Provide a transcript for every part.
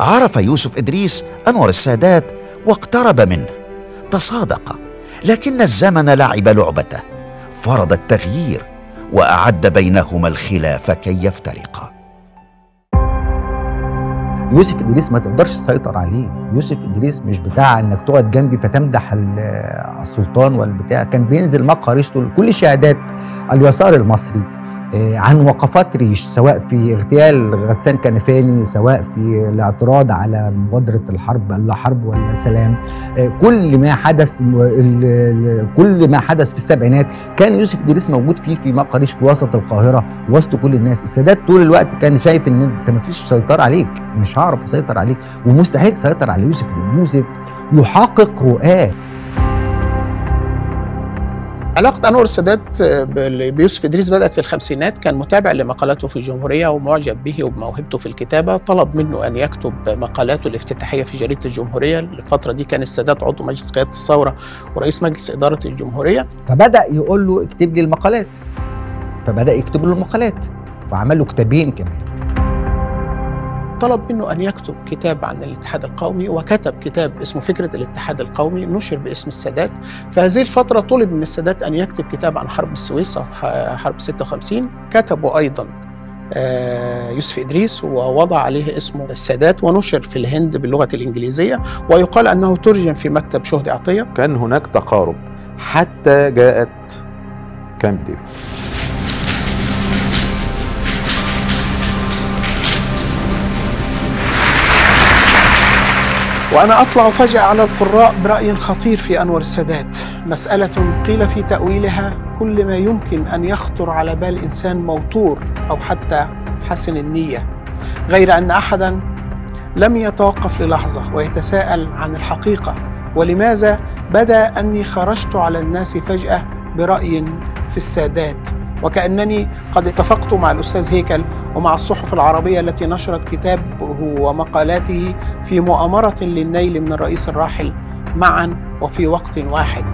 عرف يوسف ادريس انور السادات واقترب منه تصادقا لكن الزمن لعب لعبته فرض التغيير واعد بينهما الخلاف كي يفترقا يوسف ادريس ما تقدرش تسيطر عليه يوسف ادريس مش بتاع انك تقعد جنبي فتمدح السلطان ولا بتاع كان بينزل مقهى ريشته كل شهادات اليسار المصري عن وقفات ريش سواء في اغتيال غسان كنفاني سواء في الاعتراض على مبادره الحرب لا حرب ولا سلام كل ما حدث كل ما حدث في السبعينات كان يوسف ادريس موجود فيه في مقهى ريش في وسط القاهره وسط كل الناس السادات طول الوقت كان شايف ان انت ما فيش سيطره عليك مش هعرف اسيطر عليك ومستحيل تسيطر على يوسف لان يوسف يحقق رؤاه علاقة أنور السادات بيوسف إدريس بدأت في الخمسينات كان متابع لمقالاته في الجمهورية ومعجب به وبموهبته في الكتابة طلب منه أن يكتب مقالاته الافتتاحية في جريدة الجمهورية الفترة دي كان السادات عضو مجلس قيادة الثورة ورئيس مجلس إدارة الجمهورية فبدأ يقول له اكتب لي المقالات فبدأ يكتب له المقالات وعمل له كتابين كمان طلب منه أن يكتب كتاب عن الاتحاد القومي وكتب كتاب اسمه فكرة الاتحاد القومي نشر باسم السادات في هذه الفترة طلب من السادات أن يكتب كتاب عن حرب السويس أو حرب 56 كتبه أيضا يوسف إدريس ووضع عليه اسمه السادات ونشر في الهند باللغة الإنجليزية ويقال أنه ترجم في مكتب شهدي عطية كان هناك تقارب حتى جاءت كامب ديفيد وأنا أطلع فجأة على القراء برأي خطير في أنور السادات مسألة قيل في تأويلها كل ما يمكن أن يخطر على بال إنسان موتور أو حتى حسن النية غير أن أحدا لم يتوقف للحظة ويتساءل عن الحقيقة ولماذا بدا أني خرجت على الناس فجأة برأي في السادات وكأنني قد اتفقت مع الأستاذ هيكل ومع الصحف العربية التي نشرت كتابه ومقالاته في مؤامرة للنيل من الرئيس الراحل معا وفي وقت واحد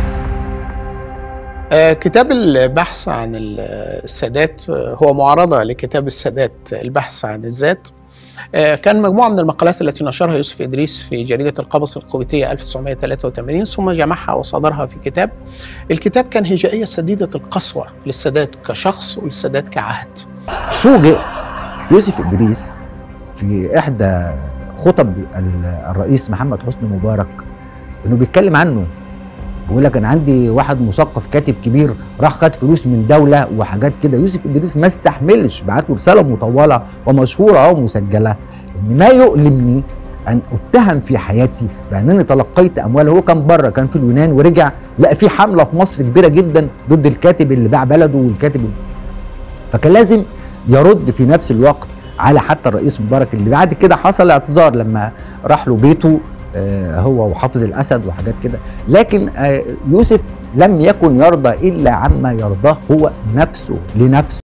آه كتاب البحث عن السادات هو معارضة لكتاب السادات البحث عن الذات كان مجموعة من المقالات التي نشرها يوسف إدريس في جريدة القبص الكويتية 1983 ثم جمعها وصدرها في كتاب الكتاب كان هجائية سديدة القسوة للسادات كشخص وللسادات كعهد فوجئ يوسف إدريس في إحدى خطب الرئيس محمد حسني مبارك إنه بيتكلم عنه بيقول لك انا عندي واحد مثقف كاتب كبير راح خد فلوس من دوله وحاجات كده يوسف ادريس ما استحملش بعت له رساله مطوله ومشهوره او مسجله ان ما يؤلمني ان اتهم في حياتي بانني تلقيت اموال هو كان بره كان في اليونان ورجع لقى في حمله في مصر كبيره جدا ضد الكاتب اللي باع بلده والكاتب اللي فكان لازم يرد في نفس الوقت على حتى الرئيس مبارك اللي بعد كده حصل اعتذار لما راح له بيته هو وحافظ الاسد وحاجات كده لكن يوسف لم يكن يرضى الا عما يرضاه هو نفسه لنفسه